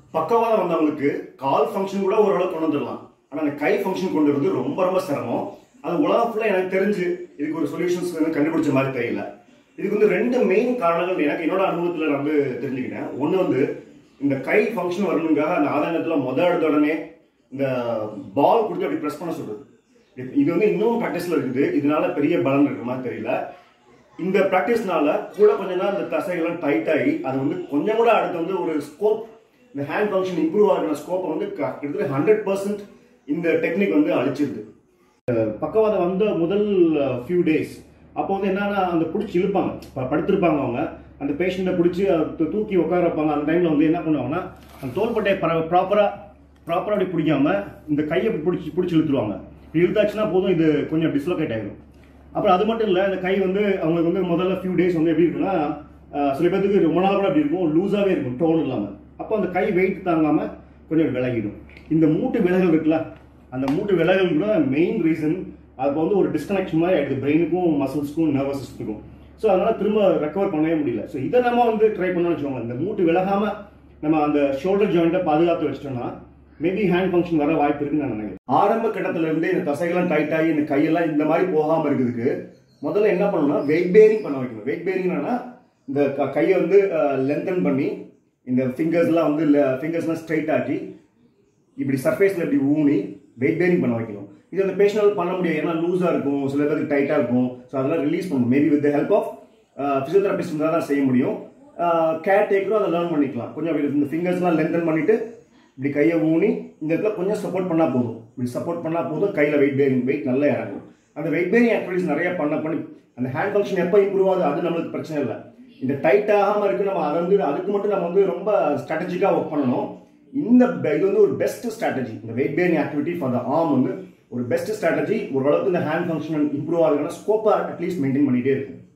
பக்கவாதம் வந்தவங்களுக்கு கால் ஃபங்க்ஷன் கூட ஓரளவு கொண்டு வந்துடலாம் ஆனா அந்த கை ஃபங்க்ஷன் கொண்டு வரது ரொம்ப ரொம்ப சிரமம் அது உலகம் ஃபுல்லா எனக்கு தெரிஞ்சு இதுக்கு ஒரு சொல்யூஷன்ஸ் வந்து கண்டுபிடிச்ச மாதிரி தெரியல இதுக்கு வந்து ரெண்டு மெயின் காரணங்கள் எனக்கு என்னோட அனுபவத்துல நான் வந்து தெரிஞ்சுக்கிட்டேன் ஒண்ணு வந்து இந்த கை ஃபங்க்ஷன் வரணுங்காக அந்த ஆதாயத்துல முத எடுத்த உடனே இந்த பால் கொடுத்து அப்படி ப்ரெஸ் பண்ண சொல்றது இது- இது வந்து இன்னும் ப்ராக்டிஸ்ல இருக்குது இதனால பெரிய பலன் இருக்கிற மாதிரி தெரியல இந்த ப்ராக்டிஸ்னால கூட கொஞ்ச நேரம் இந்த தசைகள்லாம் டைட் ஆகி அது வந்து கொஞ்சம் கூட அடுத்து வந்து ஒரு ஸ்கோப் இந்த ஹேண்ட் ஃபங்க்ஷன் இம்ப்ரூவ் ஆகிற ஸ்கோப்பை வந்து க- கிட்டத்தட்ட ஹண்ட்ரட் பர்சன்ட் இந்த டெக்னிக் வந்து அழிச்சிருது பக்கவாதம் வந்த முதல் ஃபியூ டேஸ் அப்போ வந்து என்னன்னா அந்த பிடிச்சி இழுப்பாங்க ப- படுத்திருப்பாங்க அவங்க அந்த பேஷண்ட்டை பிடிச்சி தூக்கி உட்கார வைப்பாங்க அந்த டைம்ல வந்து என்ன பண்ணுவாங்கன்னா அந்த தோள்பட்டையை ப்ராப்பரா ப்ராப்பரா அப்படி பிடிக்காம இந்த கையை இப்படி பிடிச்சி பிடிச்சி இழுத்துருவாங்க இப்படி இழுத்தாச்சுன்னா போதும் இது கொஞ்சம் டிஸ்லோகேட் ஆகிடும் அப்புறம் அது மட்டும் இல்லை இந்த கை வந்து அவங்களுக்கு வந்து முதல்ல ஃபியூ டேஸ் வந்து எப்படி இருக்குன்னா அஹ், சில பேருக்கு ரொம்ப நாள் கூட அப்படி இருக்கும் லூஸாகவே இருக்கும் டோன் இல்லாமல் அப்போ அந்த கை வெயிட் தாங்காம கொஞ்சம் விலகிடும் இந்த மூட்டு விலகல் இருக்குல்ல அந்த மூட்டு விலகல் கூட மெயின் ரீசன் அது வந்து ஒரு டிஸ்கனெக்ஷன் மாதிரி ஆயிடுது பிரெயினுக்கும் மசில்ஸ்க்கும் நர்வஸ் சிஸ்டத்துக்கும் ஸோ அதனால திரும்ப ரெக்கவர் பண்ணவே முடியல ஸோ இதை நம்ம வந்து ட்ரை பண்ணோம்னு வச்சுக்கோங்க இந்த மூட்டு விலகாம நம்ம அந்த ஷோல்டர் ஜாயிண்ட்டை பாதுகாத்து வச்சிட்டோம்னா மேபி ஹேண்ட் ஃபங்க்ஷன் வர வாய்ப்பு இருக்குன்னு நான் நினைக்கிறேன் ஆரம்ப கட்டத்துல இருந்தே இந்த தசைகள்லாம் டைட் ஆகி இந்த கையெல்லாம் இந்த மாதிரி போகாம இருக்கிறதுக்கு முதல்ல என்ன பண்ணணும்னா வெயிட் பேரிங் பண்ண வைக்கணும் வெயிட் பேரிங்னா இந்த க- கையை வந்து லென்தன் பண்ணி இந்த ஃபிங்கர்ஸ்லாம் வந்து ஃபிங்கர்ஸ்லாம் ஸ்ட்ரைட் ஆக்கி இப்படி சர்ஃபேஸ்ல இப்படி ஊனி வெயிட் பேரிங் பண்ண வைக்கணும் இது அந்த பேஷனால் பண்ண முடியாது ஏன்னா லூஸாக இருக்கும் சில பேருக்கு டைட்டாக இருக்கும் ஸோ அதெல்லாம் ரிலீஸ் பண்ணணும் maybe with help of physiotherapist இருந்தால் தான் செய்ய முடியும் கேர் டேக்கரும் அதை லேர்ன் பண்ணிக்கலாம் கொஞ்சம் அப்படி இந்த ஃபிங்கர்ஸ்லாம் லென்தன் பண்ணிட்டு இப்படி கையை ஊனி இந்த இடத்துல கொஞ்சம் சப்போர்ட் பண்ணால் போதும் இப்படி சப்போர்ட் பண்ணால் போதும் கையில் வெயிட் பேரிங் வெயிட் நல்லா இறங்கும் அந்த வெயிட் பேரிங் ஆக்டிவிட்டிஸ் நிறைய பண்ண பண்ணி அந்த ஹேண்ட் ஃபங்க்ஷன் எப்போ இம்ப்ரூவ் ஆகுது அது நம்மளுக்கு பிரச்சனை இல்லை இந்த டைட் ஆகாம இருக்கு நம்ம அதை வந்து அதுக்கு மட்டும் நம்ம வந்து ரொம்ப ஸ்ட்ராட்டஜிக்காக ஒர்க் பண்ணணும் இந்த பெ- இது வந்து ஒரு பெஸ்ட் ஸ்ட்ராட்டஜி இந்த weight bearing activity for the arm வந்து ஒரு பெஸ்ட் ஸ்ட்ராட்டஜி ஓரளவுக்கு இந்த ஹேண்ட் ஃபங்க்ஷன் இம்ப்ரூவ் ஆகுதுன்னா ஸ்கோப்பை அட்லீஸ்ட் மெயின்டைன் பண்ணிட்டே இருக்கும்